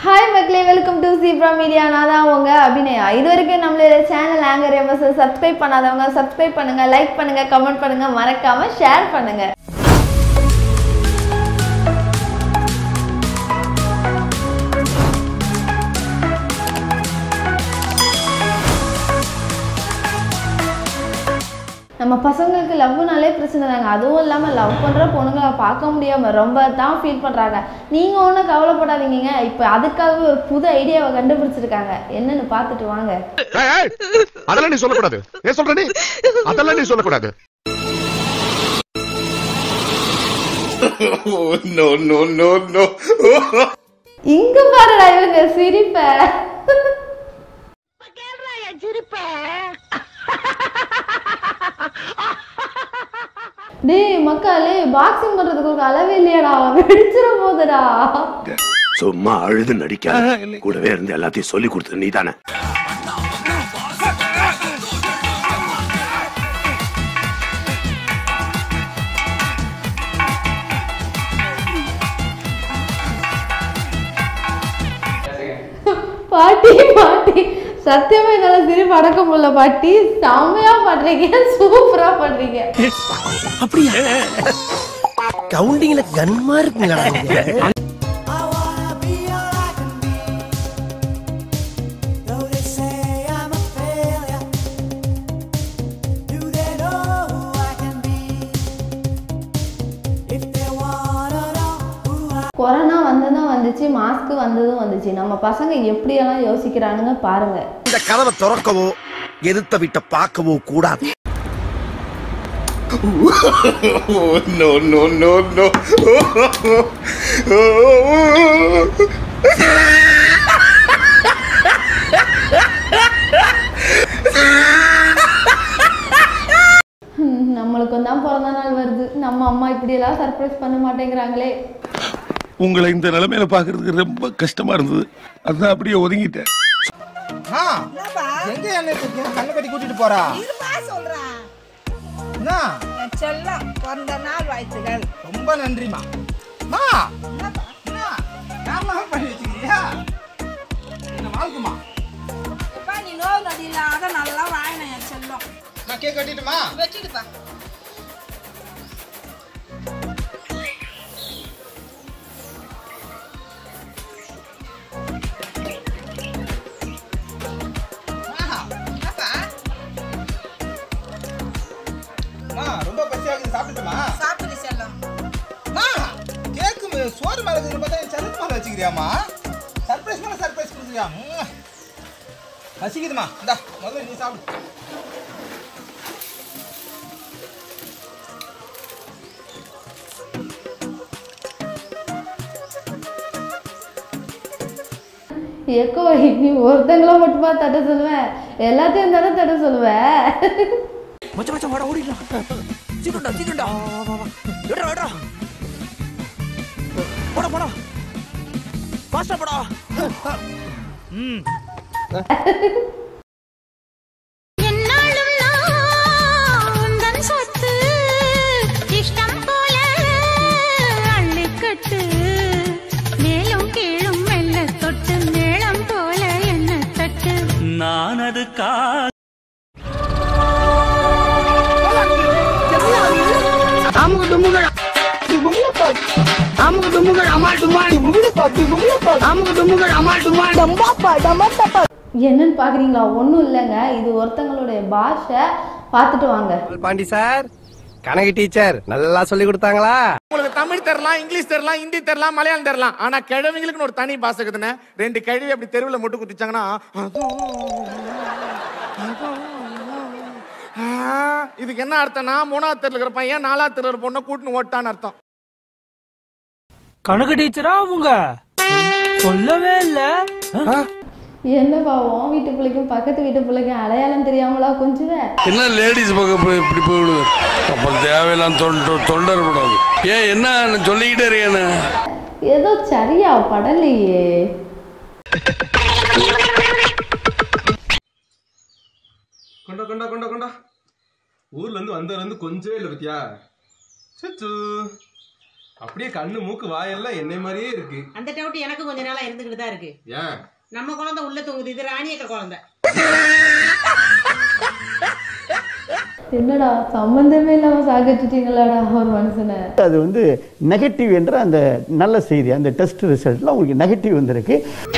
Hi மக்களே welcome to zebra media நான் தான் உங்க அபிநயா இது வரைக்கும் நம்மளோட சேனல் ஆங்கர் எம்எஸ் சப்ஸ்கிரைப் பண்ணாதவங்க சப்ஸ்கிரைப் பண்ணுங்க லைக் பண்ணுங்க கமெண்ட் பண்ணுங்க மறக்காம ஷேர் பண்ணுங்க நம்ம பசங்களுக்கு லவ்னாலே பிரச்சனை தாங்க அதுவும் இல்லாமல் லவ் பண்ணுற பொண்ணுங்களை பார்க்க முடியாமல் ரொம்ப தான் ஃபீல் பண்ணுறாங்க நீங்கள் ஒன்றும் கவலைப்படாதீங்க இப்போ அதுக்காகவே ஒரு புது ஐடியாவை கண்டுபிடிச்சிருக்காங்க என்னன்னு பார்த்துட்டு வாங்க ஏய், ஏய், அதெல்லாம் நீ சொல்லக்கூடாது ஏன் சொல்ற நீ அதெல்லாம் நீ சொல்லக்கூடாது Oh, no, no, no, no. இங்க பாருடா இவங்க சிரிப்ப டேய் மக்களே பாக்ஸிங் பண்றதுக்கு ஒரு அளவே இல்லையாடா வெடிச்சிட போகுதுடா சும்மா அழுது நடிக்காத கூடவே இருந்து எல்லாத்தையும் சொல்லி கொடுத்தது நீதானே பாட்டி பாட்டி சத்தியமா என்னால சிரிப்பு அடக்க முடியல பாட்டி செம்மையா பண்றீங்க சூப்பரா பண்றீங்க அப்படியா கவுண்டிங்ல கன்மா இருக்குங்களா நீங்க? Though they say I'm a failure, do they know who I can be? If they wanna know who I corona வந்ததும் வந்துச்சு மாஸ்க் வந்ததும் வந்துச்சு நம்ம பசங்க எப்படியெல்லாம் யோசிக்கிறானுங்க பாருங்க இந்த கதவை திறக்கவோ எதிர்த்த விட்ட பார்க்கவோ கூடாது Oh, no, no, no, no. ஹம், நம்மளுக்கும் தான் பிறந்த நாள் வருது நம்ம அம்மா இப்படியெல்லாம் சர்ப்ரைஸ் பண்ண மாட்டேங்கிறாங்களே உங்களை இந்த நிலைமையில பாக்குறதுக்கு ரொம்ப கஷ்டமா இருந்தது அதான் அப்படியே ஒதுங்கிட்டேன் எங்க என்ன கண்ணை கட்டி கூட்டிட்டு போறா இருமா சொல்றேன் என்ன என் செல்லம் பிறந்த நாள் வாழ்த்துகள் ரொம்ப நன்றிமா மா என்னப்பா என்ன யாரெல்லாம் பண்ணி வச்சுக்கிறியா என்ன வாழ்க்குமா எப்பா நீ நோய் நொடி இல்லாத நல்லா வாங்கினேன் என் செல்லம் நான் கேக் கட்டிட்டுமா வச்சுடுப்பா என்னப்பா மா ரொம்ப பசியாகுது சாப்பிட்டுமா சாப்பிடு செல்லம் மா கேக்கு மே- சோறு மேல இருக்குது பார்த்தா என் செல்லத்து மேல வச்சுக்கிறியாமா சர்ப்ரைஸ் மேல சர்ப்ரைஸ் கொடுக்குறியா ம்ம். பசிக்குதுமா இந்தா முதல்ல நீ சாப்பிடு எக்கோ நீ ஒருத்தங்கள மட்டுமா தட்ட சொல்லுவேன் எல்லாத்தையும் தானே தட்ட சொல்லுவேன் மச்சான் மச்சான் வாடா ஓடிடலாம் சீக்கிரம்டா சீக்கிரம்டா விடுறா விடுறா போடா போடா ஃபாஸ்டா போடா என்னாலும் நான் உந்தன் சொத்து இஷ்டம் போல அள்ளிக்கட்டு மேலும் கீழும் மெல்ல தொட்டு மேளம் போல என்ன தட்டு நான் அதுக்கா என்னன்னு பாக்குறீங்களா ஒன்றும் இல்லைங்க இது ஒருத்தங்களுடைய பாஷை பார்த்துட்டு வாங்க பாண்டி சார் கணக்கு டீச்சர் நல்லா சொல்லி கொடுத்தாங்களா உங்களுக்கு தமிழ் தெரியலாம் இங்கிலீஷ் தெரியலாம் ஹிந்தி தெரியலாம் மலையாளம் தெரியலாம் ஆனா கிழவிங்களுக்குன்னு ஒரு தனி பாசை இருக்குதுன்னு ரெண்டு கிழவி அப்படி தெருவில் முட்டு குத்திச்சாங்கன்னா ஆ, இதுக்கு என்ன அர்த்தம்னா மூணாவது தெருவில் இருக்கிற பையன் நாலாவது தெருவில் இருக்கிற பொண்ணை கூட்டின்னு ஓட்டான்னு அர்த்தம் கணக்கு டீச்சரா அவங்க சொல்லவே இல்ல என்ன பாவம் வீட்டு பிள்ளைக்கும் பக்கத்து வீட்டு பிள்ளைக்கும் அடையாளம் தெரியாமலா கொஞ்சுவேன் என்ன லேடிஸ் பக்கம் போய் இப்படி போயிடுது அப்புறம் தேவையில்லாம் தொண்டை தொண்டர் கூடாது ஏன் என்ன சொல்லிக்கிட்டே இருக்கேன்னு ஏதோ சரியா படலையே கொண்டா கொண்டா கொண்டா கொண்டா ஊர்ல இருந்து வந்ததுல இருந்து கொஞ்சவே இல்லை பத்தியா சச்சு அப்படியே கண்ணு மூக்கு வாயெல்லாம் என்னை மாதிரியே இருக்கு அந்த டவுட் எனக்கு கொஞ்ச நாளா இருந்துகிட்டு தான் இருக்கு ஏன் நம்ம குழந்தை உள்ள தூங்குது இது ராணியக்க குழந்தை என்னடா சம்மந்தமே இல்லாம சாகச்சிட்டீங்களாடா ஒரு மனுஷனை அது வந்து நெகட்டிவ் என்ற அந்த நல்ல செய்தி அந்த டெஸ்ட் ரிசல்ட்ல உங்களுக்கு நெகட்டிவ் வந்திருக்கு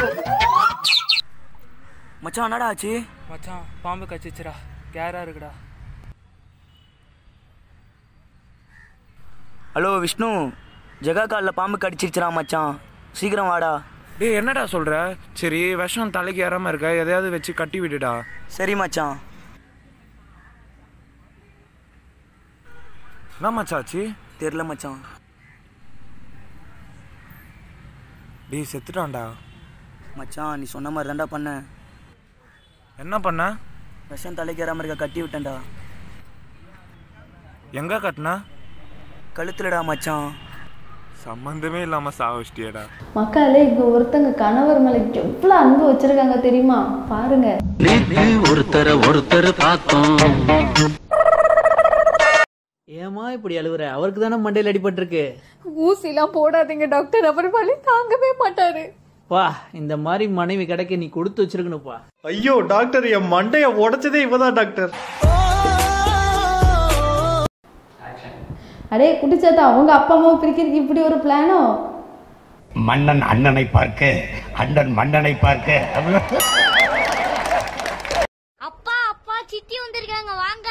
மச்சான் என்னடா ஆச்சு மச்சான் பாம்பு கச்சிச்சுடா கேரா இருக்குடா ஹலோ விஷ்ணு ஜெகா காலில் பாம்பு கடிச்சிருச்சுடா மச்சான் சீக்கிரம் வாடா டேய் என்னடா சொல்ற சரி விஷம் தலைக்கு ஏறாம இருக்க எதையாவது வச்சு கட்டி விடுடா சரி மச்சான் என்ன மச்சாச்சு தெரில மச்சான் டேய் செத்துட்டான்டா மச்சான் நீ சொன்ன மாதிரி தான்டா பண்ண என்ன பண்ண விஷம் தலைக்கு ஏறாம இருக்க கட்டி விட்டேன்டா எங்க கட்டினா கழுத்துலடா மச்சான் சம்பந்தமே இல்லாம சாவச்சிட்டியடா மக்களே இங்க ஒருத்தங்க கணவர் மேல எவ்வளவு அன்பு வச்சிருக்காங்க தெரியுமா பாருங்க ஒருத்தர ஒருத்தர் பார்த்தோம் ஏமா இப்படி அழுவுற அவருக்கு தானே மண்டையில் அடிபட்டிருக்கு ஊசிலாம் போடாதீங்க டாக்டர் அவர் வலி தாங்கவே மாட்டாரு பா இந்த மாதிரி மனைவி கிடைக்க நீ கொடுத்து வச்சிருக்கணுப்பா ஐயோ டாக்டர் என் மண்டைய உடைச்சதே இவதான் டாக்டர் அடே குடிச்சாத்தா அவங்க அப்பா அம்மாவை பிரிக்கிறதுக்கு இப்படி ஒரு பிளானோ மன்னன் அண்ணனை பார்க்க அண்ணன் மன்னனை பார்க்க அப்பா அப்பா சித்தி வந்திருக்காங்க வாங்க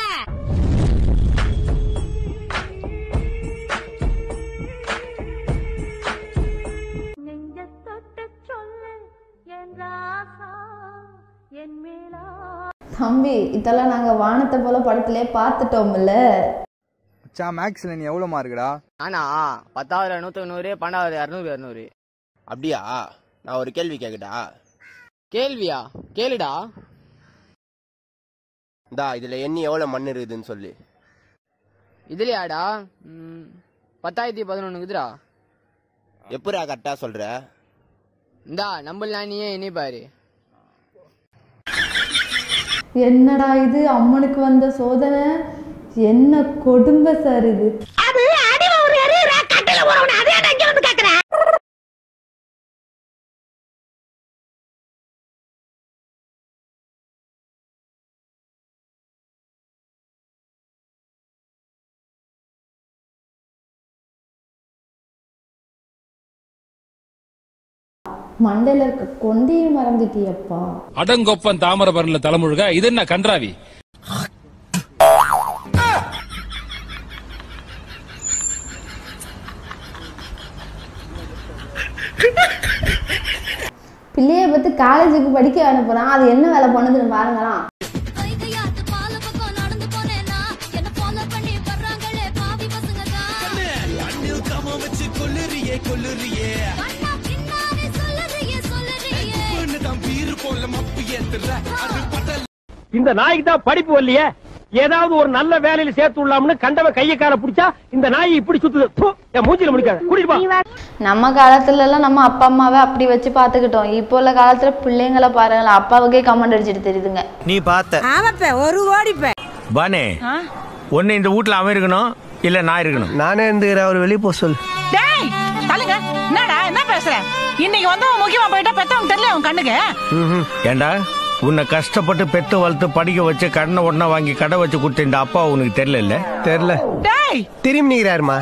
தம்பி இதெல்லாம் நாங்க வானத்தை போல படத்திலே பார்த்துட்டோம்ல மச்சான் மேக்ஸ்ல நீ எவ்வளோ மார்க்குடா ஆனா பத்தாவது நூத்தி தொண்ணூறு பன்னெண்டாவது இரநூறு இரநூறு அப்படியா நான் ஒரு கேள்வி கேட்கட்டா கேள்வியா கேளுடா இந்தா இதுல எண்ணி எவ்வளவு மண் இருக்குதுன்னு சொல்லு இதுலயாடா ம், பத்தாயிரத்தி பதினொன்று இருக்குதுடா எப்படா கரெக்டா சொல்ற இந்தா நம்பலாம் நீயே எண்ணி பாரு என்னடா இது அம்மனுக்கு வந்த சோதனை என்ன கொடுமை சார் இது அது அடிவ ஒரு எரியற கட்டில போறவன அதே அங்க வந்து கேக்குறேன் மண்டையில இருக்க கொண்டையும் மறந்துட்டியப்பா அடங்கொப்பன் தாமிரபரணில தலைமுழுக இது என்ன கன்றாவி பிள்ளைய பத்தி காலேஜுக்கு படிக்க அனுப்புறான் அது என்ன வேலை பண்ணுதுன்னு பாருங்களாம் இந்த நாய்க்கு தான் படிப்பு வரலையே ஏதாவது ஒரு நல்ல வேலையில சேர்த்து விடலாம்னு கண்டவ கைய கால புடிச்சா இந்த நாய் இப்படி சுத்துது ப்பு, என் மூஞ்சில முடிக்காத கூட்டிட்டு போ நம்ம காலத்துல எல்லாம் நம்ம அப்பா அம்மாவை அப்படி வச்சு பாத்துக்கிட்டோம் இப்போ உள்ள காலத்துல பிள்ளைங்களை பாருங்களேன் அப்பாவுக்கே கமெண்ட் அடிச்சிட்டு தெரியுதுங்க நீ பார்த்த ஆமாப்ப ஒரு ஓடிப்ப பானே ஒன்னு இந்த வீட்ல அவன் இருக்கணும் இல்ல நான் இருக்கணும் நானே இருந்துக்கிறேன் அவர் வெளியே போக சொல்லு டேய் தள்ளுங்க என்னடா என்ன பேசுற இன்னைக்கு வந்து முக்கியமா போயிட்டா பெத்தவங்க தெரியல உன் கண்ணுக்கு ஏண்டா உன்னை கஷ்டப்பட்டு பெத்து வளர்த்து படிக்க வச்சு கடனை உடனே வாங்கி கடை வச்சு கொடுத்த இந்த அப்பா உனக்கு தெரியல தெரியல டேய் திரும்பி நிக்கிறாருமா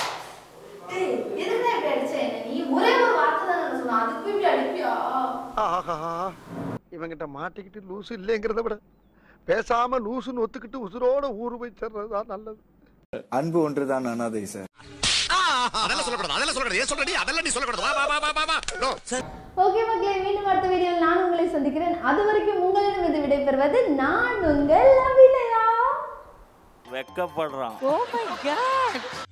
ஆஹா இவங்கிட்ட மாட்டிக்கிட்டு லூசு இல்லைங்கிறத விட பேசாம லூசுன்னு ஒத்துக்கிட்டு உசுரோட ஊரு போய் சேர்றதுதான் நல்லது அன்பு ஒன்றுதான் அனாதை சார் அதெல்லாம் சொல்லக்கூடாது அதெல்லாம் சொல்லக்கூடாது ஏன் சொல்றடி அதெல்லாம் நீ சொல்லக்கூடாது வா வா வா வா வா நோ ஓகே மக்களே மீண்டும் அடுத்த வீடியோவில் நான் உங்களை சந்திக்கிறேன் அது வரைக்கும் உங்களிடம் இது விடைபெறுவது நான் உங்கள் அபிநயா வெக்கப்படுறான் ஓ மை காட்